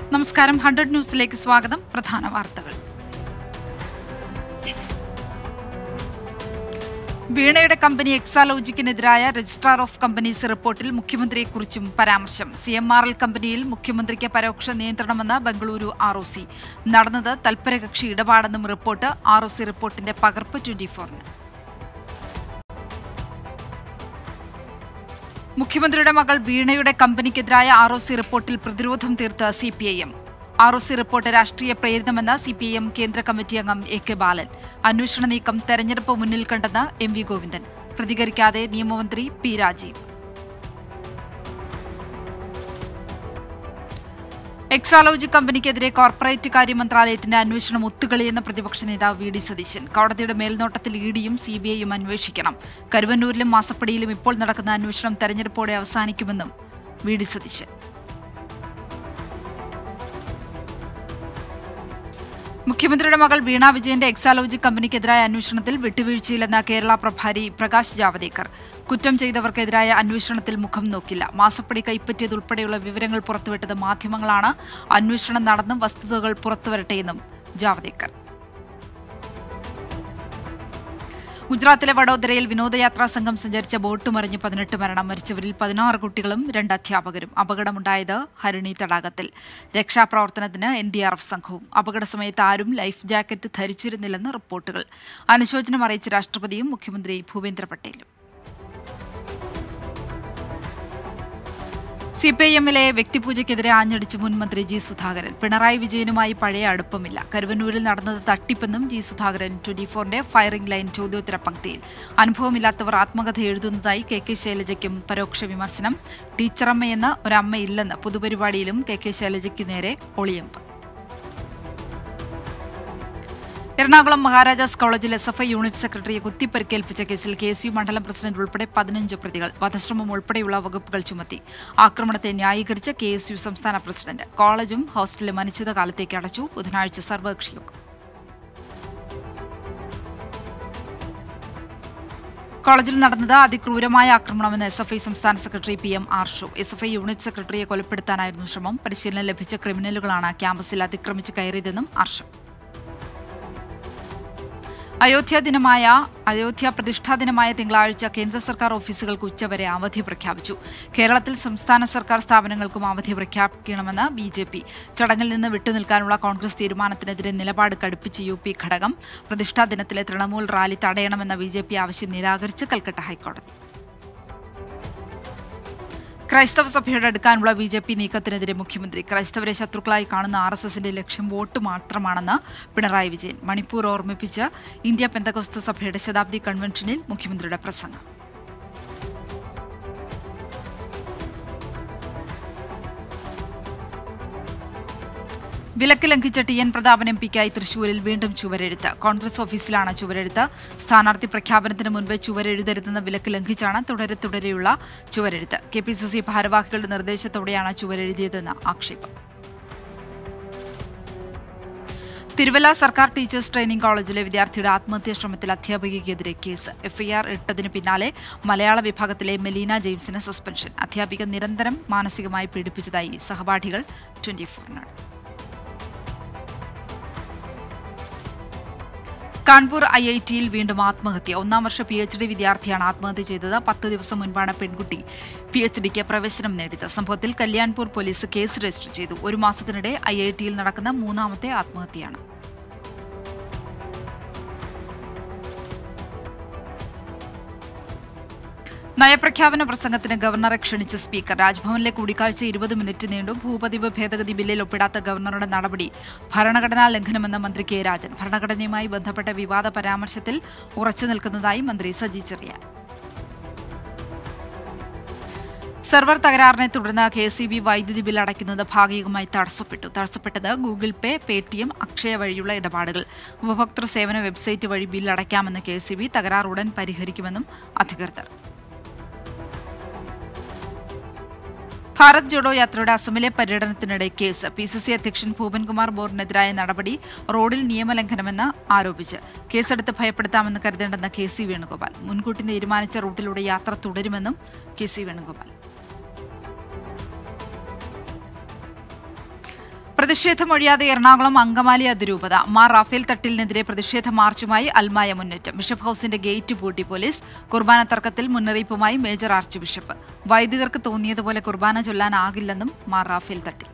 നമസ്കാരം ഹൺഡ്രഡ് ന്യൂസിലേക്ക് സ്വാഗതം പ്രധാന വാർത്തകൾ വീണയുടെ കമ്പനി എക്സാലോജിക്കിനെതിരായ രജിസ്ട്രാർ ഓഫ് കമ്പനീസ് റിപ്പോർട്ടിൽ മുഖ്യമന്ത്രിയെക്കുറിച്ചും പരാമർശം സി എം ആർ എൽ കമ്പനിയിൽ മുഖ്യമന്ത്രിക്ക് പരോക്ഷ നിയന്ത്രണമെന്ന് ബംഗളൂരു ആർ ഒ സി നടന്നത് തൽപരകക്ഷി ഇടപാടെന്നും റിപ്പോർട്ട് ആർ ഒ സി റിപ്പോർട്ടിന്റെ പകർപ്പ് ട്വന്റി ഫോറിന് മുഖ്യമന്ത്രിയുടെ മകൾ വീണയുടെ കമ്പനിക്കെതിരായ ആർ ഒ സി റിപ്പോർട്ടിൽ പ്രതിരോധം തീർത്ത് C P I M R O C report രാഷ്ട്രീയ പ്രേരിതമെന്ന് സി പി ഐ എം കേന്ദ്ര കമ്മിറ്റി അംഗം എ കെ ബാലൻ അന്വേഷണ നീക്കം തെരഞ്ഞെടുപ്പ് മുന്നിൽ കണ്ടെന്ന് എം വി ഗോവിന്ദൻ പ്രതികരിക്കാതെ നിയമമന്ത്രി പി രാജീവ് എക്സാലോജി കമ്പനിക്കെതിരെ കോർപ്പറേറ്റ് കാര്യ മന്ത്രാലയത്തിന്റെ അന്വേഷണം ഒത്തുകളിയെന്ന പ്രതിപക്ഷ നേതാവ് വി ഡി സതീശൻ കോടതിയുടെ മേൽനോട്ടത്തിൽ ഇ ഡിയും സി ബി ഐയും അന്വേഷിക്കണം കരുവന്നൂരിലും മാസപ്പടിയിലും ഇപ്പോൾ നടക്കുന്ന അന്വേഷണം തെരഞ്ഞെടുപ്പോടെ അവസാനിക്കുമെന്നും വി ഡി സതീശൻ മുഖ്യമന്ത്രിയുടെ മകൾ വീണ വിജയന്റെ എക്സാലോജി കമ്പനിക്കെതിരായ അന്വേഷണത്തിൽ വിട്ടുവീഴ്ചയില്ലെന്ന കേരള പ്രഭാരി പ്രകാശ് ജാവദേക്കർ കുറ്റം ചെയ്തവർക്കെതിരായ അന്വേഷണത്തിൽ മുഖം നോക്കില്ല മാസപ്പടി കൈപ്പറ്റിയതുൾപ്പെടെയുള്ള വിവരങ്ങൾ പുറത്തുവിട്ടത് മാധ്യമങ്ങളാണ് അന്വേഷണം നടന്നും വസ്തുതകൾ പുറത്തുവരട്ടെയെന്നും ജാവദേക്കർ ഗുജറാത്തിലെ വഡോദരയിൽ വിനോദയാത്രാ സംഘം സഞ്ചരിച്ച ബോട്ട് മറിഞ്ഞ് പതിനെട്ട് മരണം മരിച്ചവരിൽ പതിനാറ് കുട്ടികളും രണ്ട് അധ്യാപകരും അപകടമുണ്ടായത് ഹരിണി തടാകത്തിൽ രക്ഷാപ്രവർത്തനത്തിന് എൻ ഡി ആർ എഫ് സംഘവും അപകട സമയത്ത് ആരും ലൈഫ് ജാക്കറ്റ് ധരിച്ചിരുന്നില്ലെന്ന് റിപ്പോർട്ടുകൾ അനുശോചനം അറിയിച്ച രാഷ്ട്രപതിയും മുഖ്യമന്ത്രി ഭൂപേന്ദ്ര പട്ടേലും സി പി ഐ എമ്മിലെ വ്യക്തിപൂജയ്ക്കെതിരെ ആഞ്ഞടിച്ച് മുൻ മന്ത്രി ജി സുധാകരൻ പിണറായി വിജയനുമായി പഴയ അടുപ്പമില്ല കരുവന്നൂരിൽ നടന്നത് തട്ടിപ്പെന്നും ജി സുധാകരൻ ട്വന്റി ഫോറിന്റെ ഫയറിംഗ് ലൈൻ ചോദ്യോത്തര പങ്ക്തിയിൽ അനുഭവമില്ലാത്തവർ ആത്മകഥ എഴുതുന്നതായി കെ കെ ശൈലജയ്ക്കും പരോക്ഷ വിമർശനം ടീച്ചറമ്മയെന്ന് ഒരമ്മയില്ലെന്ന് പൊതുപരിപാടിയിലും കെ കെ ശൈലജയ്ക്ക് നേരെ ഒളിയമ്പ് എറണാകുളം മഹാരാജാസ് കോളേജിൽ എസ് എഫ് ഐ യൂണിറ്റ് സെക്രട്ടറിയെ കുത്തിപ്പരിക്കേൽപ്പിച്ച കേസിൽ കെ എസ് യു മണ്ഡലം പ്രസിഡന്റ് ഉൾപ്പെടെ പതിനഞ്ച് പ്രതികൾ വധശ്രമം ഉൾപ്പെടെയുള്ള വകുപ്പുകൾ ചുമത്തി ആക്രമണത്തെ ന്യായീകരിച്ച കെ എസ് യു സംസ്ഥാന പ്രസിഡന്റ് കോളേജും ഹോസ്റ്റലും അനിശ്ചിതകാലത്തേക്ക് അടച്ചു ബുധനാഴ്ച സർവകക്ഷി യോഗം കോളേജിൽ നടന്നത് അതിക്രൂരമായ ആക്രമണമെന്ന് എസ് എഫ് ഐ സംസ്ഥാന secretary P M Arsho S F I unit സെക്രട്ടറിയെ കൊലപ്പെടുത്താനായിരുന്നു ശ്രമം പരിശീലനം ലഭിച്ച ക്രിമിനലുകളാണ് ക്യാമ്പസിൽ അതിക്രമിച്ച് കയറിയതെന്നും ആർഷു അയോധ്യ ദിനമായ അയോധ്യ പ്രതിഷ്ഠാ ദിനമായ തിങ്കളാഴ്ച കേന്ദ്ര സർക്കാർ ഓഫീസുകൾക്ക് ഉച്ചവരെ അവധി പ്രഖ്യാപിച്ചു കേരളത്തിൽ സംസ്ഥാന സർക്കാർ സ്ഥാപനങ്ങൾക്കും അവധി പ്രഖ്യാപിക്കണമെന്ന് ബി ജെ പി ചടങ്ങിൽ നിന്ന് വിട്ടുനിൽക്കാനുള്ള കോൺഗ്രസ് തീരുമാനത്തിനെതിരെ നിലപാട് കടുപ്പിച്ച് യു പി ഘടകം പ്രതിഷ്ഠാ ദിനത്തിലെ തൃണമൂൽ റാലി തടയണമെന്ന ബി ജെ പി ആവശ്യം നിരാകരിച്ച് കൽക്കട്ട ഹൈക്കോടതി ക്രൈസ്തവ സഭയുടെ അടുക്കാനുള്ള ബി ജെ പി നീക്കത്തിനെതിരെ മുഖ്യമന്ത്രി ക്രൈസ്തവരെ ശത്രുക്കളായി കാണുന്ന ആർ എസ് എസിന്റെ ലക്ഷ്യം വോട്ട് മാത്രമാണെന്ന് പിണറായി വിജയൻ മണിപ്പൂർ ഓർമ്മിപ്പിച്ച് ഇന്ത്യ പെന്തകോസ്ത സഭയുടെ ശതാബ്ദി കൺവെൻഷനിൽ മുഖ്യമന്ത്രിയുടെ പ്രസംഗം വിലക്ക് ലംഘിച്ച ടി എൻ പ്രതാപൻ എം പിക്കായി തൃശൂരിൽ വീണ്ടും ചുവരെഴുത്ത് കോൺഗ്രസ് ഓഫീസിലാണ് ചുവരെഴുത്ത് സ്ഥാനാർത്ഥി പ്രഖ്യാപനത്തിന് മുൻപ് ചുവരെഴുതരുതെന്ന വിലക്ക് ലംഘിച്ചാണ് തുടരെ തുടരെയുള്ള ചുവരെഴുത്ത് കെ പി സി സി ഭാരവാഹികളുടെ നിർദ്ദേശത്തോടെയാണ് ചുവരെഴുതിയതെന്ന് ആക്ഷേപം തിരുവല്ല സർക്കാർ ടീച്ചേഴ്സ് ട്രെയിനിംഗ് കോളേജിലെ വിദ്യാർത്ഥിയുടെ ആത്മഹത്യാ ശ്രമത്തിൽ അധ്യാപികയ്ക്കെതിരെ കേസ് എഫ്ഐആർ ഇട്ടതിന് പിന്നാലെ മലയാള വിഭാഗത്തിലെ മെലീന ജെയിംസിന് സസ്പെൻഷൻ അധ്യാപിക നിരന്തരം മാനസികമായി പീഡിപ്പിച്ചതായി സഹപാഠികൾ ട്വന്റി ഫോറിനോട് കാൺപൂർ ഐ ഐ ടിയിൽ വീണ്ടും ആത്മഹത്യ ഒന്നാം വർഷ പി എച്ച് ഡി വിദ്യാർത്ഥിയാണ് ആത്മഹത്യ ചെയ്തത് പത്ത് ദിവസം മുൻപാണ് പെൺകുട്ടി പി എച്ച് ഡിക്ക് പ്രവേശനം നേടിയത് സംഭവത്തിൽ കല്യാൺപൂർ പോലീസ് കേസ് രജിസ്റ്റർ ചെയ്തു ഒരു മാസത്തിനിടെ ഐ ഐ ടിയിൽ നടക്കുന്ന മൂന്നാമത്തെ ആത്മഹത്യയാണ് നയപ്രഖ്യാപന പ്രസംഗത്തിന് ഗവർണറെ ക്ഷണിച്ച സ്പീക്കർ രാജ്ഭവനിലെ കൂടിക്കാഴ്ച ഇരുപത് മിനിറ്റ് നീണ്ടു ഭൂപതിവ് ഭേദഗതി ബില്ലിൽ ഒപ്പിടാത്ത ഗവർണറുടെ നടപടി ഭരണഘടനാ ലംഘനമെന്ന മന്ത്രി കെ രാജൻ ഭരണഘടനയുമായി ബന്ധപ്പെട്ട വിവാദ പരാമർശത്തിൽ ഉറച്ചു നിൽക്കുന്നതായി മന്ത്രി സജി ചെറിയാൻ സെർവർ തകരാറിനെ തുടർന്ന് കെ സി ബി വൈദ്യുതി ബിൽ അടയ്ക്കുന്നത് ഭാഗികമായി തടസ്സപ്പെട്ടു തടസ്സപ്പെട്ടത് ഗൂഗിൾ പേ പേടിഎം അക്ഷയ വഴിയുള്ള ഇടപാടുകൾ ഉപഭോക്തൃ സേവന വെബ്സൈറ്റ് വഴി ബിൽ അടയ്ക്കാമെന്ന് കെ സി ബി തകരാർ ഉടൻ പരിഹരിക്കുമെന്നും അധികൃതർ ഭാരത് ജോഡോ യാത്രയുടെ അസമിലെ പര്യടനത്തിനിടെ കേസ് പി സി സി അധ്യക്ഷൻ ഭൂപൻകുമാർ ബോറിനെതിരായ നടപടി റോഡിൽ നിയമലംഘനമെന്ന് ആരോപിച്ച് കേസെടുത്ത് ഭയപ്പെടുത്താമെന്ന് കരുതേണ്ടെന്ന കെ സി വേണുഗോപാൽ മുൻകൂട്ടി തീരുമാനിച്ച റൂട്ടിലൂടെ യാത്ര തുടരുമെന്നും കെ സി വേണുഗോപാൽ പ്രതിഷേധമൊഴിയാതെ എറണാകുളം അങ്കമാലി അതിരൂപത മാർ റാഫേൽ തട്ടിലിനെതിരെ പ്രതിഷേധ മാർച്ചുമായി അൽമായ മുന്നേറ്റം ബിഷപ്പ് ഹൌസിന്റെ ഗേറ്റ് പൂട്ടി പോലീസ് കുർബാന തർക്കത്തിൽ മുന്നറിയിപ്പുമായി മേജർ ആർച്ച് ബിഷപ്പ് വൈദികർക്ക് തോന്നിയതുപോലെ കുർബാന ചൊല്ലാനാകില്ലെന്നും മാർ റാഫേൽ തട്ടിൽ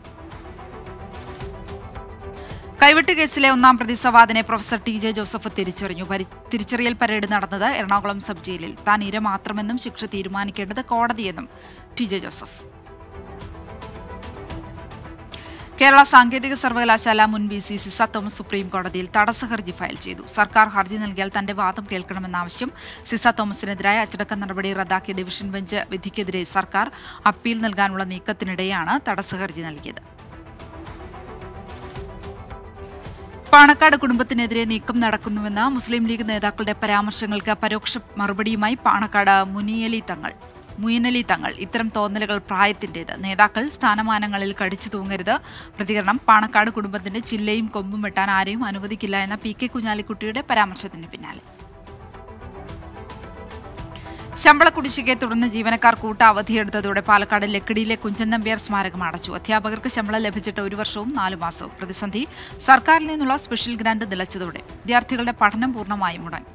കൈവെട്ട് കേസിലെ ഒന്നാം പ്രതി സവാദിനെ പ്രൊഫസർ ടി ജെ ജോസഫ് തിരിച്ചറിഞ്ഞു പരി- തിരിച്ചറിയൽ പരേഡ് നടന്നത് എറണാകുളം സബ് ജയിലിൽ താൻ ഇര മാത്രമെന്നും ശിക്ഷ തീരുമാനിക്കേണ്ടത് കോടതിയെന്നും ടി ജെ ജോസഫ് കേരള സാങ്കേതിക സർവകലാശാല മുൻ V C Sisa Thomas supreme കോടതിയിൽ തടസ്സ ഹർജി ഫയൽ ചെയ്തു സർക്കാർ ഹർജി നൽകിയാൽ തന്റെ വാദം കേൾക്കണമെന്ന ആവശ്യം സിസ തോമസിനെതിരായ അച്ചടക്ക നടപടി റദ്ദാക്കിയ ഡിവിഷൻ ബെഞ്ച് വിധിക്കെതിരെ സർക്കാർ അപ്പീൽ നൽകാനുള്ള നീക്കത്തിനിടെയാണ് തടസ്സ ഹർജി നൽകിയത് പാണക്കാട് കുടുംബത്തിനെതിരെ നീക്കം നടക്കുന്നുവെന്ന മുസ്ലിം ലീഗ് നേതാക്കളുടെ പരാമർശങ്ങൾക്ക് പരോക്ഷ മറുപടിയുമായി പാണക്കാട് മുനിയലി തങ്ങൾ മുയിനലി തങ്ങൾ ഇത്തരം തോന്നലുകൾ പ്രായത്തിന്റേത് നേതാക്കൾ സ്ഥാനമാനങ്ങളിൽ കടിച്ചു തൂങ്ങരുത് പ്രതികരണം പാണക്കാട് കുടുംബത്തിന്റെ ചില്ലയും കൊമ്പും വെട്ടാൻ ആരെയും അനുവദിക്കില്ല എന്ന പി കെ കുഞ്ഞാലിക്കുട്ടിയുടെ പരാമർശത്തിന് പിന്നാലെ ശമ്പള കുടിശ്ശികയെ തുടർന്ന് ജീവനക്കാർ കൂട്ട അവധിയെടുത്തതോടെ പാലക്കാട് ലക്കിടിയിലെ കുഞ്ചൻ നമ്പ്യാർ സ്മാരകം അടച്ചു അധ്യാപകർക്ക് ശമ്പളം ലഭിച്ചിട്ട് ഒരു വർഷവും നാലു മാസവും പ്രതിസന്ധി സർക്കാരിൽ നിന്നുള്ള സ്പെഷ്യൽ ഗ്രാന്റ് നിലച്ചതോടെ വിദ്യാർത്ഥികളുടെ പഠനം പൂർണ്ണമായും മുടങ്ങി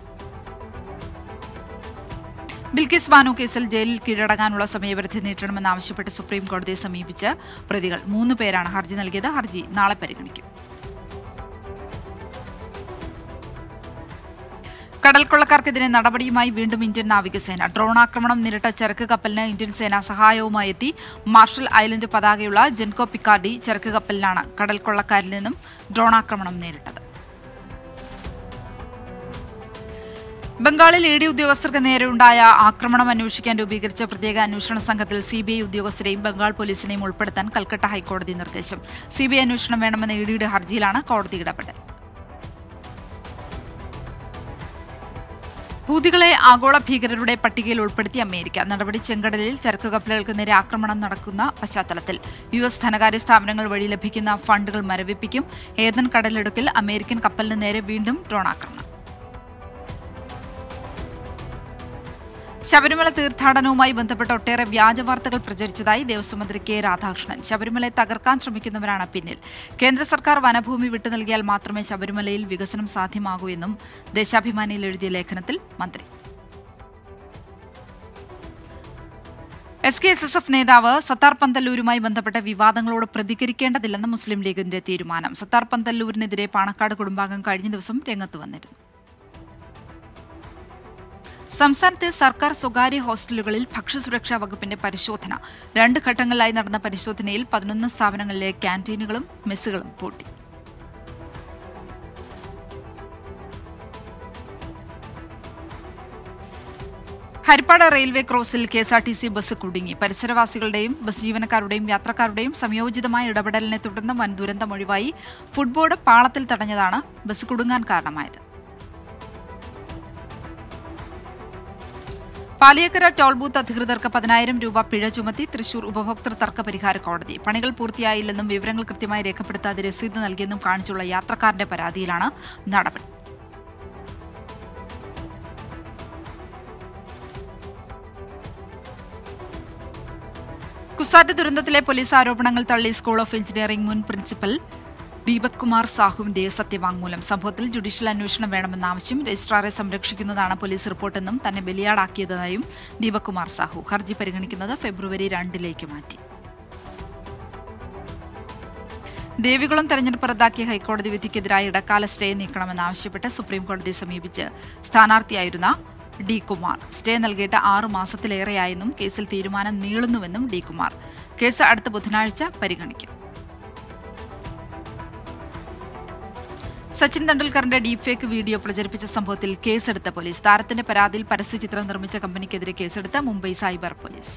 ബിൽക്കിസ് ബാനു കേസിൽ ജയിലിൽ കീഴടങ്ങാനുള്ള സമയപരിധി നീട്ടണമെന്നാവശ്യപ്പെട്ട് സുപ്രീം കോടതിയെ സമീപിച്ച് പ്രതികൾ മൂന്ന് പേരാണ് ഹർജി നൽകിയത് ഹർജി നാളെ പരിഗണിക്കും കടൽക്കൊള്ളക്കാർക്കെതിരെ നടപടിയുമായി വീണ്ടും ഇന്ത്യൻ നാവികസേന ഡ്രോൺ ആക്രമണം നേരിട്ട ചരക്ക് കപ്പലിന് ഇന്ത്യൻ സേന സഹായവുമായി എത്തി മാർഷൽ ഐലൻഡ് പതാകയുള്ള ജെൻകോ പിക്കാർഡി ചരക്ക് കപ്പലിനാണ് കടൽക്കൊള്ളക്കാരിൽ നിന്നും ഡ്രോൺ ആക്രമണം നേരിട്ടത് ബംഗാളിൽ ഇ ഡി ഉദ്യോഗസ്ഥർക്ക് നേരെയുണ്ടായ ആക്രമണം അന്വേഷിക്കാൻ രൂപീകരിച്ച പ്രത്യേക അന്വേഷണ സംഘത്തിൽ സി ബി ഐ ഉദ്യോഗസ്ഥരെയും ബംഗാൾ പോലീസിനെയും ഉൾപ്പെടുത്താൻ കൽക്കട്ട ഹൈക്കോടതി നിർദ്ദേശം സി ബി ഐ അന്വേഷണം വേണമെന്ന ഇ ഡിയുടെ ഹർജിയിലാണ് കോടതി ഇടപെടൽ ഹൂതികളെ ആഗോള ഭീകരരുടെ പട്ടികയിൽ ഉൾപ്പെടുത്തി അമേരിക്ക നടപടി ചെങ്കടലിൽ ചരക്ക് കപ്പലുകൾക്ക് നേരെ ആക്രമണം നടക്കുന്ന പശ്ചാത്തലത്തിൽ യു എസ് ധനകാര്യ സ്ഥാപനങ്ങൾ വഴി ലഭിക്കുന്ന ഫണ്ടുകൾ മരവിപ്പിക്കും ഏതൻ കടലിടുക്കിൽ അമേരിക്കൻ കപ്പലിന് നേരെ വീണ്ടും ഡ്രോൺ ആക്രമണം ശബരിമല തീർത്ഥാടനവുമായി ബന്ധപ്പെട്ട ഒട്ടേറെ വ്യാജ വാർത്തകൾ പ്രചരിച്ചതായി ദേവസ്വം മന്ത്രി കെ രാധാകൃഷ്ണൻ ശബരിമലയെ തകർക്കാൻ ശ്രമിക്കുന്നവരാണ് പിന്നിൽ കേന്ദ്ര സർക്കാർ വനഭൂമി വിട്ടു നൽകിയാൽ മാത്രമേ ശബരിമലയിൽ വികസനം സാധ്യമാകൂ എന്നും ദേശാഭിമാനിയിൽ എഴുതിയ ലേഖനത്തിൽ മന്ത്രി S K S S F നേതാവ് സത്താർ പന്തല്ലൂരുമായി ബന്ധപ്പെട്ട വിവാദങ്ങളോട് പ്രതികരിക്കേണ്ടതില്ലെന്ന് മുസ്ലിം ലീഗിന്റെ തീരുമാനം സത്താർ പന്തല്ലൂരിനെതിരെ പാണക്കാട് കുടുംബാംഗം കഴിഞ്ഞ ദിവസം രംഗത്ത് വന്നിരുന്നു സംസ്ഥാനത്തെ സർക്കാർ സ്വകാര്യ ഹോസ്റ്റലുകളിൽ ഭക്ഷ്യസുരക്ഷാ വകുപ്പിന്റെ പരിശോധന രണ്ട് ഘട്ടങ്ങളിലായി നടന്ന പരിശോധനയിൽ പതിനൊന്ന് സ്ഥാപനങ്ങളിലെ ക്യാന്റീനുകളും മെസ്സുകളും പൂട്ടി ഹരിപ്പാട് റെയിൽവേ ക്രോസിൽ K S R T C bus കുടുങ്ങി പരിസരവാസികളുടെയും ബസ് ജീവനക്കാരുടെയും യാത്രക്കാരുടെയും സംയോജിതമായ ഇടപെടലിനെ തുടർന്ന് വൻ ദുരന്തമൊഴിവായി ഫുട്ബോർഡ് പാളത്തിൽ തടഞ്ഞതാണ് ബസ് കുടുങ്ങാൻ കാരണമായത് പാലിയക്കര ടോൾ ബൂത്ത് അധികൃതർക്ക് പതിനായിരം രൂപ പിഴ ചുമത്തി തൃശൂർ ഉപഭോക്തൃ തർക്ക പരിഹാര കോടതി പണികൾ പൂർത്തിയായില്ലെന്നും വിവരങ്ങൾ കൃത്യമായി രേഖപ്പെടുത്താതെ രസീത് നൽകിയെന്നും കാണിച്ചുള്ള യാത്രക്കാരന്റെ പരാതിയിലാണ് നടപടി കുസാറ്റ് ദുരന്തത്തിലെ പോലീസ് ആരോപണങ്ങൾ തള്ളി സ്കൂൾ ഓഫ് എഞ്ചിനീയറിംഗ് മുൻ പ്രിൻസിപ്പൽ ദീപക് കുമാർ സാഹുവിന്റെ സത്യവാങ്മൂലം സംഭവത്തിൽ ജുഡീഷ്യൽ അന്വേഷണം വേണമെന്ന ആവശ്യം രജിസ്ട്രാറെ സംരക്ഷിക്കുന്നതാണ് പോലീസ് റിപ്പോർട്ടെന്നും തന്നെ ബലിയാടാക്കിയതായും ദീപക് കുമാർ സാഹു ഹർജി പരിഗണിക്കുന്നത് ഫെബ്രുവരി രണ്ടിലേക്ക് മാറ്റി ദേവികുളം തെരഞ്ഞെടുപ്പ് റദ്ദാക്കിയ ഹൈക്കോടതി വിധിക്കെതിരായ ഇടക്കാല സ്റ്റേ നീക്കണമെന്നാവശ്യപ്പെട്ട് സുപ്രീംകോടതിയെ സമീപിച്ച് സ്ഥാനാർത്ഥിയായിരുന്ന ഡി കുമാർ സ്റ്റേ നൽകിയിട്ട് ആറു മാസത്തിലേറെയായെന്നും കേസിൽ തീരുമാനം നീളുന്നുവെന്നും ഡി കുമാർ കേസ് അടുത്ത ബുധനാഴ്ച പരിഗണിക്കും സച്ചിൻ തെണ്ടുൽക്കറിന്റെ ഡീപ് ഫേക്ക് വീഡിയോ പ്രചരിപ്പിച്ച സംഭവത്തിൽ കേസെടുത്ത പോലീസ് താരത്തിന്റെ പരാതിയിൽ പരസ്യചിത്രം നിർമ്മിച്ച കമ്പനിക്കെതിരെ കേസെടുത്ത മുംബൈ സൈബർ പോലീസ്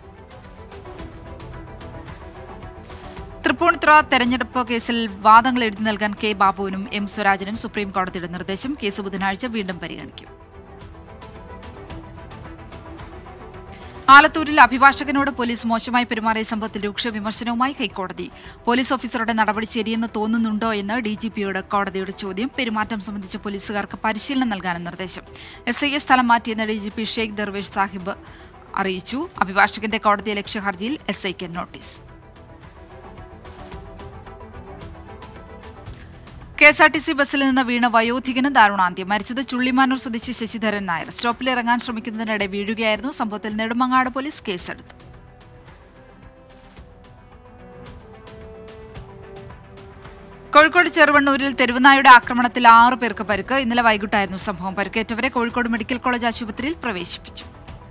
തൃപ്പൂണിത്തുറ തെരഞ്ഞെടുപ്പ് കേസിൽ വാദങ്ങൾ എഴുതി നൽകാൻ കെ ബാബുവിനും എം സ്വരാജിനും സുപ്രീം കോടതിയുടെ നിർദ്ദേശം കേസ് ബുധനാഴ്ച വീണ്ടും പരിഗണിക്കും ആലത്തൂരിൽ അഭിഭാഷകനോട് പോലീസ് മോശമായി പെരുമാറിയ സംഭവത്തിൽ രൂക്ഷ വിമർശനവുമായി ഹൈക്കോടതി പോലീസ് ഓഫീസറുടെ നടപടി ശരിയെന്ന് തോന്നുന്നുണ്ടോ എന്ന് ഡി ജി പിയോട് കോടതിയുടെ ചോദ്യം പെരുമാറ്റം സംബന്ധിച്ച് പോലീസുകാർക്ക് പരിശീലനം നൽകാനും നിർദ്ദേശം എസ് ഐ എ സ്ഥലം മാറ്റിയെന്ന് D G P Sheikh Darvesh Sahib അറിയിച്ചു അഭിഭാഷകന്റെ കോടതി ലക്ഷ്യ ഹർജിയിൽ എസ് ഐക്ക് notice K S R T C ബസ്സിൽ നിന്ന് വീണ വയോധികന് ദാരുണാന്ത്യം മരിച്ചത് ചുള്ളിമാനൂർ സ്വദേശി ശശിധരൻ നായർ സ്റ്റോപ്പിൽ ഇറങ്ങാൻ ശ്രമിക്കുന്നതിനിടെ വീഴുകയായിരുന്നു സംഭവത്തിൽ നെടുമങ്ങാട് പോലീസ് കേസെടുത്തു കോഴിക്കോട് ചെറുവണ്ണൂരിൽ തെരുവുനായുടെ ആക്രമണത്തിൽ ആറു പേർക്ക് പരുക്ക് ഇന്നലെ വൈകിട്ടായിരുന്നു സംഭവം പരുക്കേറ്റവരെ കോഴിക്കോട് മെഡിക്കൽ കോളേജ് ആശുപത്രിയിൽ പ്രവേശിപ്പിച്ചു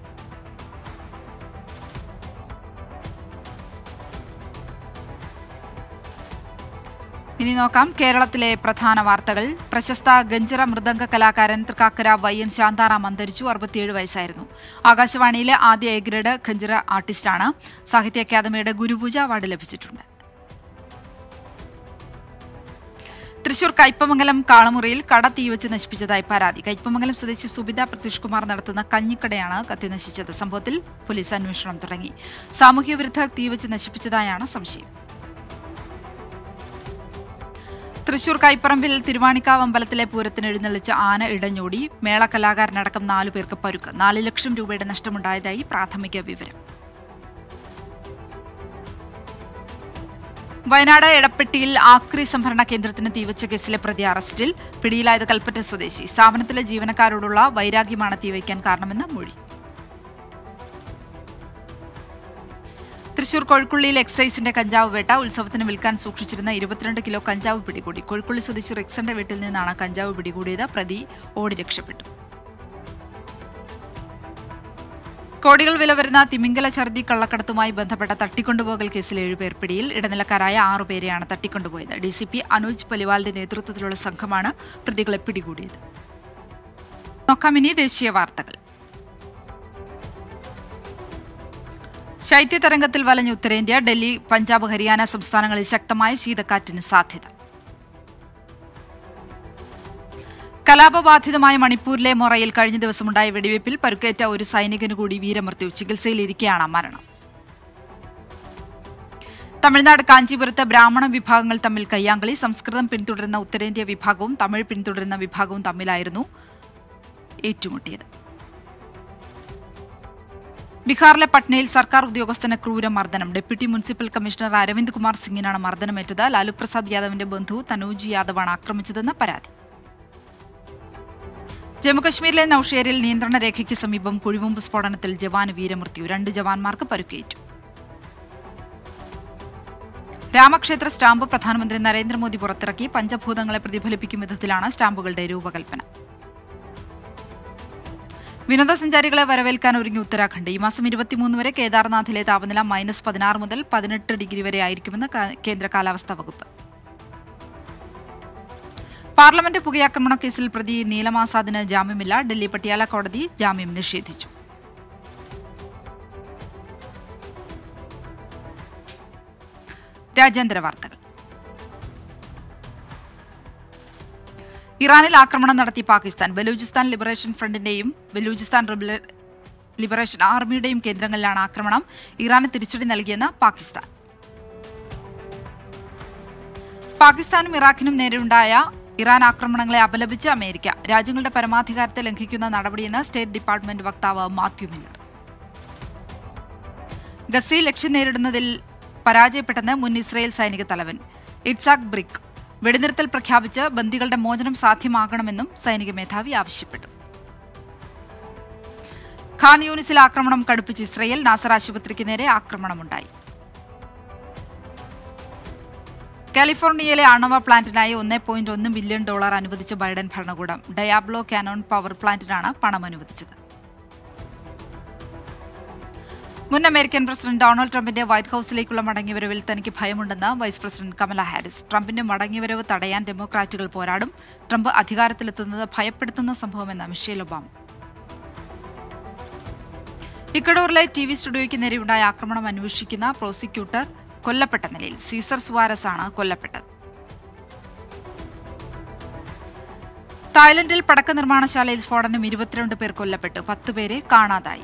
ഇനി നോക്കാം കേരളത്തിലെ പ്രധാന വാർത്തകൾ പ്രശസ്ത ഗഞ്ചിറ മൃദംഗ കലാകാരൻ തൃക്കാക്കര വൈ എൻ ശാന്താറാം അന്തരിച്ചു അറുപത്തിയേഴ് വയസ്സായിരുന്നു ആകാശവാണിയിലെ ആദ്യ എ ഗ്രേഡ് ഖഞ്ചിറ ആർട്ടിസ്റ്റാണ് സാഹിത്യ അക്കാദമിയുടെ ഗുരുപൂജ അവാർഡ് ലഭിച്ചിട്ടുണ്ട് തൃശൂർ കയ്പമംഗലം കാളമുറിയിൽ കട തീവച്ച് നശിപ്പിച്ചതായി പരാതി കയ്പമംഗലം സ്വദേശി സുബിത പ്രതീഷ് കുമാർ നടത്തുന്ന കഞ്ഞിക്കടയാണ് കത്തി നശിച്ചത് സംഭവത്തിൽ പോലീസ് അന്വേഷണം തുടങ്ങി സാമൂഹ്യ വിരുദ്ധർ തീവച്ച് നശിപ്പിച്ചതായാണ് സംശയം തൃശൂർ കൈപ്പറമ്പിൽ തിരുവാണിക്കാവ് അമ്പലത്തിലെ പൂരത്തിന് എഴുന്നള്ളിച്ച ആന ഇടഞ്ഞോടി മേള കലാകാരനടക്കം നാലു പേർക്ക് പരുക്ക് നാല് ലക്ഷം രൂപയുടെ നഷ്ടമുണ്ടായതായി പ്രാഥമിക വിവരം വയനാട് എടപ്പെട്ടിയിൽ ആക്രി സംഭരണ കേന്ദ്രത്തിന് തീവച്ച കേസിലെ പ്രതി അറസ്റ്റിൽ പിടിയിലായത് കൽപ്പറ്റ സ്വദേശി സ്ഥാപനത്തിലെ ജീവനക്കാരോടുള്ള വൈരാഗ്യമാണ് തീവയ്ക്കാൻ കാരണമെന്ന് മൊഴി തൃശൂർ കൊഴുക്കുള്ളിയിൽ എക്സൈസിന്റെ കഞ്ചാവ് വേട്ട ഉത്സവത്തിന് വിൽക്കാൻ സൂക്ഷിച്ചിരുന്ന ഇരുപത്തിരണ്ട് കിലോ കഞ്ചാവ് പിടികൂടി കൊഴുക്കുള്ളി സ്വദേശി റിക്സന്റെ വീട്ടിൽ നിന്നാണ് കഞ്ചാവ് പിടികൂടിയത് പ്രതി ഓടി രക്ഷപ്പെട്ടു കോടികൾ വില വരുന്ന തിമിംഗല ഛർദി കള്ളക്കടത്തുമായി ബന്ധപ്പെട്ട തട്ടിക്കൊണ്ടുപോകൽ കേസിൽ ഏഴുപേർ പിടിയിൽ ഇടനിലക്കാരായ ആറുപേരെയാണ് തട്ടിക്കൊണ്ടുപോയത് ഡി സി പി അനൂജ് പലിവാളിന്റെ നേതൃത്വത്തിലുള്ള സംഘമാണ് പ്രതികളെ പിടികൂടിയത് നോക്കാം ഇനി ദേശീയ വാർത്തകൾ ശൈത്യതരംഗത്തിൽ വലഞ്ഞ ഉത്തരേന്ത്യ ഡൽഹി പഞ്ചാബ് ഹരിയാന സംസ്ഥാനങ്ങളിൽ ശക്തമായ ശീതക്കാറ്റിന് സാധ്യത കലാപബാധിതമായ മണിപ്പൂരിലെ മൊറയിൽ കഴിഞ്ഞ ദിവസമുണ്ടായ വെടിവയ്പിൽ പരുക്കേറ്റ ഒരു സൈനികന് കൂടി വീരമൃത്യു ചികിത്സയിലിരിക്കെയാണ് മരണം തമിഴ്നാട് കാഞ്ചീപുരത്ത് ബ്രാഹ്മണ വിഭാഗങ്ങൾ തമ്മിൽ കയ്യാങ്കളി സംസ്കൃതം പിന്തുടരുന്ന ഉത്തരേന്ത്യ വിഭാഗവും തമിഴ് പിന്തുടരുന്ന വിഭാഗവും തമ്മിലായിരുന്നു ഏറ്റുമുട്ടിയത് ബീഹാറിലെ പട്നയിൽ സർക്കാർ ഉദ്യോഗസ്ഥന് ക്രൂരമർദ്ദനം deputy municipal commissioner Arvind Kumar സിംഗിനാണ് മർദ്ദനമേറ്റത് ലാലു പ്രസാദ് യാദവിന്റെ ബന്ധു തനൂജ് യാദവാണ് ആക്രമിച്ചതെന്ന് പരാതി ജമ്മുകശ്മീരിലെ നൌഷേരിൽ നിയന്ത്രണ രേഖയ്ക്ക് സമീപം കുഴിമുമ്പ് സ്ഫോടനത്തിൽ ജവാന് വീരമൃത്യു രണ്ട് ജവാന്മാർക്ക് പരുക്കേറ്റു രാമക്ഷേത്ര സ്റ്റാമ്പ് പ്രധാനമന്ത്രി നരേന്ദ്രമോദി പുറത്തിറക്കി പഞ്ചഭൂതങ്ങളെ പ്രതിഫലിപ്പിക്കും വിധത്തിലാണ് സ്റ്റാമ്പുകളുടെ രൂപകൽപ്പന വിനോദസഞ്ചാരികളെ വരവേൽക്കാൻ ഒരുങ്ങി ഉത്തരാഖണ്ഡ് ഈ മാസം ഇരുപത്തിമൂന്ന് വരെ കേദാർനാഥിലെ താപനില മൈനസ് പതിനാറ് മുതൽ പതിനെട്ട് ഡിഗ്രി വരെ ആയിരിക്കുമെന്ന് കാ- കേന്ദ്ര കാലാവസ്ഥാ വകുപ്പ് പാർലമെന്റ് പുകയാക്രമണ കേസിൽ പ്രതി നീലമാസാദിന് ജാമ്യമില്ല ഡൽഹി പട്ടിയാല കോടതി ജാമ്യം നിഷേധിച്ചു രാജ്യാന്തര വാർത്തകൾ ഇറാനിൽ ആക്രമണം നടത്തി പാകിസ്ഥാൻ ബലൂചിസ്ഥാൻ ലിബറേഷൻ ഫ്രണ്ടിന്റെയും ബലൂചിസ്ഥാൻ റിബല- ലിബറേഷൻ ആർമിയുടെയും കേന്ദ്രങ്ങളിലാണ് ആക്രമണം ഇറാന് തിരിച്ചടി നൽകിയെന്ന് പാകിസ്ഥാൻ പാകിസ്ഥാനും ഇറാഖിനും നേരെയുണ്ടായ ഇറാൻ ആക്രമണങ്ങളെ അപലപിച്ച് അമേരിക്ക രാജ്യങ്ങളുടെ പരമാധികാരത്തെ ലംഘിക്കുന്ന നടപടിയെന്ന് സ്റ്റേറ്റ് ഡിപ്പാർട്ട്മെന്റ് വക്താവ് മാത്യു മില്ലർ ഗസയിൽ ലക്ഷ്യം നേരിടുന്നതിൽ പരാജയപ്പെട്ടെന്ന് മുൻ ഇസ്രയേൽ സൈനിക തലവൻ ഇറ്റ്സാക് ബ്രിക് വെടിനിർത്തൽ പ്രഖ്യാപിച്ച് ബന്ദികളുടെ മോചനം സാധ്യമാകണമെന്നും സൈനിക മേധാവി ആവശ്യപ്പെട്ടു ഖാൻ യൂണിസിൽ ആക്രമണം കടുപ്പിച്ച് ഇസ്രയേൽ നാസർ ആശുപത്രിക്ക് നേരെ ആക്രമണമുണ്ടായി കാലിഫോർണിയയിലെ ആണവ പ്ലാന്റിനായി ഒന്നേ പോയിന്റ് ഒന്ന് ബില്യൺ ഡോളർ അനുവദിച്ച ബൈഡൻ ഭരണകൂടം ഡയാബ്ലോ കാനോൺ പവർ പ്ലാന്റിനാണ് പണം അനുവദിച്ചത് മുൻ അമേരിക്കൻ പ്രസിഡന്റ് ഡൊണാൾഡ് ട്രംപിന്റെ വൈറ്റ് ഹൌസിലേക്കുള്ള മടങ്ങിവരവിൽ തനിക്ക് ഭയമുണ്ടെന്ന് വൈസ് പ്രസിഡന്റ് കമല ഹാരിസ് ട്രംപിന്റെ മടങ്ങിവരവ് തടയാൻ ഡെമോക്രാറ്റുകൾ പോരാടും ട്രംപ് അധികാരത്തിലെത്തുന്നത് ഭയപ്പെടുത്തുന്ന സംഭവമെന്ന് മിഷേൽ ഒബാമ ഇക്കഡോറിലെ ടി വി സ്റ്റുഡിയോയ്ക്ക് നേരെയുണ്ടായ ആക്രമണം അന്വേഷിക്കുന്ന പ്രോസിക്യൂട്ടർ കൊല്ലപ്പെട്ട നിലയിൽ സീസർ സുവാരസ് ആണ് കൊല്ലപ്പെട്ടത് തായ്ലൻഡിൽ പടക്ക നിർമ്മാണശാലയിൽ സ്ഫോടനം ഇരുപത്തിരണ്ട് പേർ കൊല്ലപ്പെട്ടു പത്ത് പേരെ കാണാതായി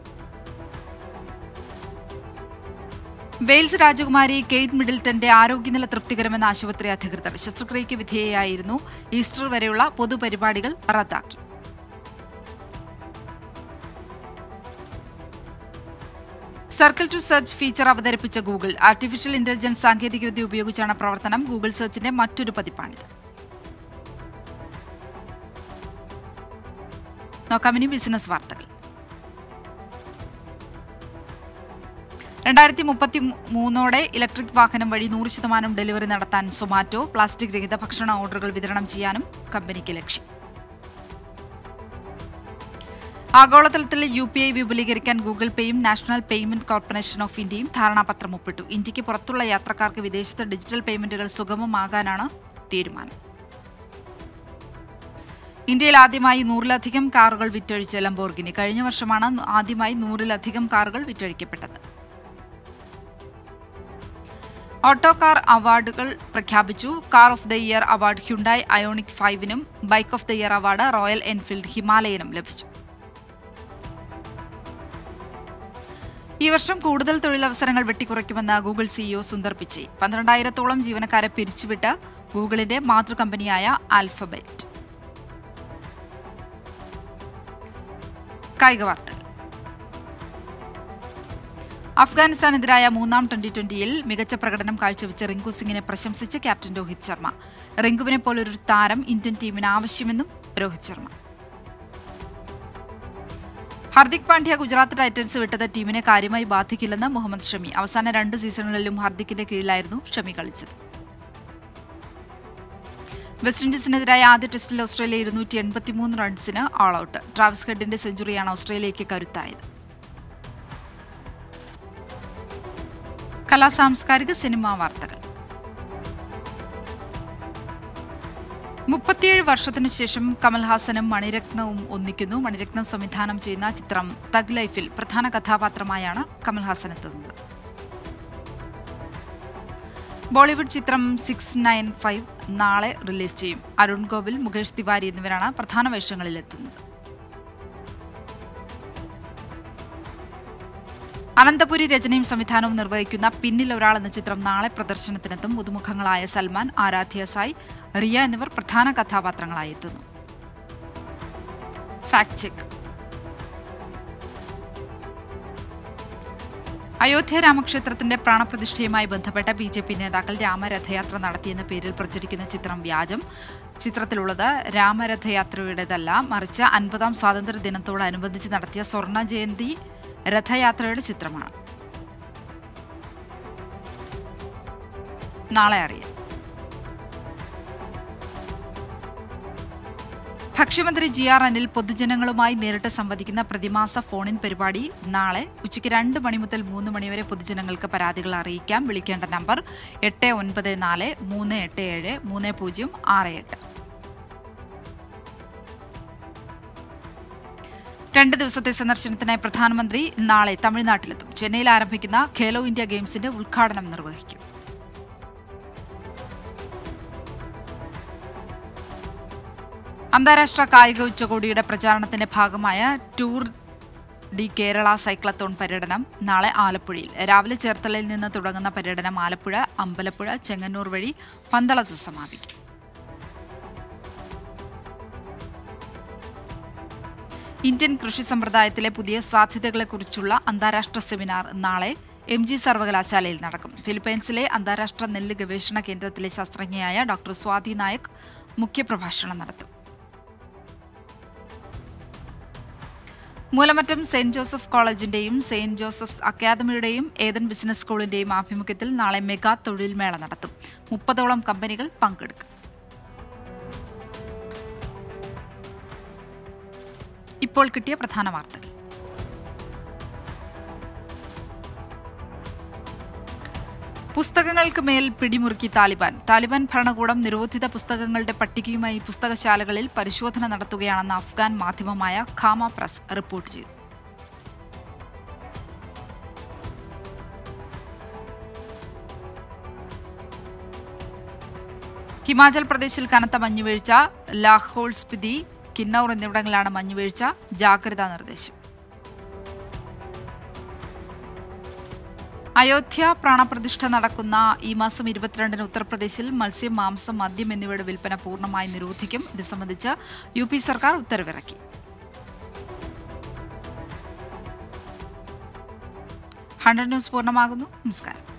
വെയിൽസ് രാജകുമാരി കെയ്റ്റ് മിഡിൽട്ടന്റെ ആരോഗ്യനില തൃപ്തികരമെന്ന ആശുപത്രി അധികൃതർ ശസ്ത്രക്രിയയ്ക്ക് വിധേയയായിരുന്നു ഈസ്റ്റർ വരെയുള്ള പൊതുപരിപാടികൾ റദ്ദാക്കി സർക്കിൾ ടു സെർച്ച് ഫീച്ചർ അവതരിപ്പിച്ച ഗൂഗിൾ ആർട്ടിഫിഷ്യൽ ഇന്റലിജൻസ് സാങ്കേതികവിദ്യ ഉപയോഗിച്ചാണ് പ്രവർത്തനം ഗൂഗിൾ സെർച്ചിന്റെ മറ്റൊരു പതിപ്പാണിത് നോക്കാം ഇനി ബിസിനസ് വാർത്തകൾ രണ്ടായിരത്തി മുപ്പത്തി മൂന്നോടെ ഇലക്ട്രിക് വാഹനം വഴി നൂറ് ശതമാനം ഡെലിവറി നടത്താൻ സൊമാറ്റോ പ്ലാസ്റ്റിക് രഹിത ഭക്ഷണ ഓർഡറുകൾ വിതരണം ചെയ്യാനും കമ്പനിക്ക് ലക്ഷ്യം ആഗോളതലത്തിൽ യു പി ഐ വിപുലീകരിക്കാൻ ഗൂഗിൾ പേയും നാഷണൽ പേയ്മെന്റ് കോർപ്പറേഷൻ ഓഫ് ഇന്ത്യയും ധാരണാപത്രം ഒപ്പിട്ടു ഇന്ത്യക്ക് പുറത്തുള്ള യാത്രക്കാർക്ക് വിദേശത്ത് ഡിജിറ്റൽ പേയ്മെന്റുകൾ സുഗമമാകാനാണ് തീരുമാനം ഇന്ത്യയിൽ ആദ്യമായി നൂറിലധികം കാറുകൾ വിറ്റഴിച്ച ലംബോർഗിനി കഴിഞ്ഞ വർഷമാണ് ആദ്യമായി നൂറിലധികം കാറുകൾ വിറ്റഴിക്കപ്പെട്ടത് ഓട്ടോ കാർ അവാർഡുകൾ പ്രഖ്യാപിച്ചു car of the year award Hyundai Ioniq ഫൈവിനും bike of the year award Royal Enfield ഹിമാലയനും ലഭിച്ചു ഈ വർഷം കൂടുതൽ തൊഴിലവസരങ്ങൾ വെട്ടിക്കുറയ്ക്കുമെന്ന് ഗൂഗിൾ സിഇഒ സുന്ദർ പിച്ചൈ പന്ത്രണ്ടായിരത്തോളം ജീവനക്കാരെ പിരിച്ചുവിട്ട് ഗൂഗിളിന്റെ മാതൃകമ്പനിയായ ആൽഫബറ്റ് കായിക വാർത്തകൾ അഫ്ഗാനിസ്ഥാനെതിരായ മൂന്നാം ട്വന്റി ട്വന്റിയിൽ മികച്ച പ്രകടനം കാഴ്ചവെച്ച റിങ്കു സിംഗിനെ പ്രശംസിച്ച് ക്യാപ്റ്റൻ രോഹിത് ശർമ്മ റിങ്കുവിനെ പോലൊരു താരം ഇന്ത്യൻ ടീമിന് ആവശ്യമെന്നും രോഹിത് ശർമ്മ ഹർദിക് പാണ്ഡ്യ ഗുജറാത്ത് ടൈറ്റൻസ് വിട്ടത് ടീമിനെ കാര്യമായി ബാധിക്കില്ലെന്ന് മുഹമ്മദ് ഷമി അവസാന രണ്ട് സീസണുകളിലും ഹർദിക്കിന്റെ കീഴിലായിരുന്നു ഷമി കളിച്ചത് വെസ്റ്റ് ഇൻഡീസിനെതിരായ ആദ്യ ടെസ്റ്റിൽ ഓസ്ട്രേലിയ ഇരുന്നൂറ്റി എൺപത്തിമൂന്ന് റൺസിന് ഓൾ ഔട്ട് ട്രാവിസ് ഹെഡിന്റെ സെഞ്ചുറിയാണ് ഓസ്ട്രേലിയയ്ക്ക് കരുത്തായത് കലാ സാംസ്കാരിക സിനിമാ വാർത്തകൾ മുപ്പത്തിയേഴ് വർഷത്തിനു ശേഷം കമൽഹാസനും മണിരത്നവും ഒന്നിക്കുന്നു മണിരത്നം സംവിധാനം ചെയ്യുന്ന ചിത്രം തഗ് ലൈഫിൽ പ്രധാന കഥാപാത്രമായാണ് കമൽഹാസൻ എത്തുന്നത് ബോളിവുഡ് ചിത്രം സിക്സ് നയൻ ഫൈവ് നാളെ റിലീസ് ചെയ്യും അരുൺ ഗോവിൽ മുകേഷ് തിവാരി എന്നിവരാണ് പ്രധാന വേഷങ്ങളിലെത്തുന്നത് അനന്തപുരി രചനയും സംവിധാനവും നിർവഹിക്കുന്ന പിന്നിൽ ഒരാൾ എന്ന ചിത്രം നാളെ പ്രദർശനത്തിനെത്തും പുതുമുഖങ്ങളായ സൽമാൻ ആരാധ്യ സായ് റിയ എന്നിവർ പ്രധാന കഥാപാത്രങ്ങളായി എത്തുന്നു ഫാക്ട് ചെക്ക് അയോധ്യ രാമക്ഷേത്രത്തിന്റെ പ്രാണപ്രതിഷ്ഠയുമായി ബന്ധപ്പെട്ട ബി ജെ പി നേതാക്കൾ രാമരഥയാത്ര നടത്തിയെന്ന പേരിൽ പ്രചരിക്കുന്ന ചിത്രം വ്യാജം ചിത്രത്തിലുള്ളത് രാമരഥയാത്രയുടേതല്ല മറിച്ച് അൻപതാം സ്വാതന്ത്ര്യ ദിനത്തോടനുബന്ധിച്ച് നടത്തിയ സ്വർണ്ണ ജയന്തി രഥയാത്രയുടെ ചിത്രമാണ് നാളെ അറിയാം ഭക്ഷ്യമന്ത്രി ജി ആർ അനിൽ പൊതുജനങ്ങളുമായി നേരിട്ട് സംവദിക്കുന്ന പ്രതിമാസ ഫോണിൻ പരിപാടി നാളെ ഉച്ചയ്ക്ക് രണ്ട് മണി മുതൽ മൂന്ന് മണിവരെ പൊതുജനങ്ങൾക്ക് പരാതികൾ അറിയിക്കാം വിളിക്കേണ്ട നമ്പർ എട്ട് ഒൻപത് നാല് മൂന്ന് എട്ട് ഏഴ് മൂന്ന് പൂജ്യം ആറ് എട്ട് രണ്ട് ദിവസത്തെ സന്ദർശനത്തിനായി പ്രധാനമന്ത്രി നാളെ തമിഴ്നാട്ടിലെത്തും ചെന്നൈയിൽ ആരംഭിക്കുന്ന ഖേലോ ഇന്ത്യ ഗെയിംസിന്റെ ഉദ്ഘാടനം നിർവഹിക്കും അന്താരാഷ്ട്ര കായിക ഉച്ചകോടിയുടെ പ്രചാരണത്തിന്റെ ഭാഗമായ ടൂർ ഡി കേരള സൈക്ലത്തോൺ പര്യടനം നാളെ ആലപ്പുഴയിൽ രാവിലെ ചേർത്തലയിൽ നിന്ന് തുടങ്ങുന്ന പര്യടനം ആലപ്പുഴ അമ്പലപ്പുഴ ചെങ്ങന്നൂർ വഴി പന്തളത്ത് സമാപിക്കും ഇന്ത്യൻ കൃഷി സമ്പ്രദായത്തിലെ പുതിയ സാധ്യതകളെക്കുറിച്ചുള്ള അന്താരാഷ്ട്ര സെമിനാർ നാളെ എം ജി സർവകലാശാലയിൽ നടക്കും ഫിലിപ്പൈൻസിലെ അന്താരാഷ്ട്ര നെല്ല് ഗവേഷണ കേന്ദ്രത്തിലെ ശാസ്ത്രജ്ഞയായ ഡോക്ടർ സ്വാതി നായക് മുഖ്യപ്രഭാഷണം നടത്തും മൂലമറ്റം സെന്റ് ജോസഫ് കോളേജിന്റെയും സെന്റ് ജോസഫ്സ് അക്കാദമിയുടെയും ഏതൻ ബിസിനസ് സ്കൂളിന്റെയും ആഭിമുഖ്യത്തിൽ നാളെ മെഗാ തൊഴിൽ മേള നടത്തും മുപ്പതോളം കമ്പനികൾ പങ്കെടുക്കും ഇപ്പോൾ കിട്ടിയ പ്രധാന വാർത്തകൾ പുസ്തകങ്ങൾക്ക് മേൽ പിടിമുറുക്കി താലിബാൻ താലിബാൻ ഭരണകൂടം നിരോധിത പുസ്തകങ്ങളുടെ പട്ടികയുമായി പുസ്തകശാലകളിൽ പരിശോധന നടത്തുകയാണെന്ന് അഫ്ഗാൻ മാധ്യമമായ ഖാമ പ്രസ് റിപ്പോർട്ട് ചെയ്തു ഹിമാചൽ പ്രദേശിൽ കനത്ത മഞ്ഞുവീഴ്ച ലാഹോൾ സ്പിതി കിന്നൌർ എന്നിവിടങ്ങളിലാണ് മഞ്ഞുവീഴ്ച ജാഗ്രതാ നിർദ്ദേശം അയോധ്യ പ്രാണപ്രതിഷ്ഠ നടക്കുന്ന ഈ മാസം ഇരുപത്തിരണ്ടിന് ഉത്തർപ്രദേശിൽ മത്സ്യം മാംസം മദ്യം എന്നിവയുടെ വിൽപ്പന പൂർണ്ണമായി നിരോധിക്കും ഇത് സംബന്ധിച്ച് യു പി സർക്കാർ ഉത്തരവിറക്കി ഹൺഡ്രഡ് ന്യൂസ് പൂർണ്ണമാകുന്നു നമസ്കാരം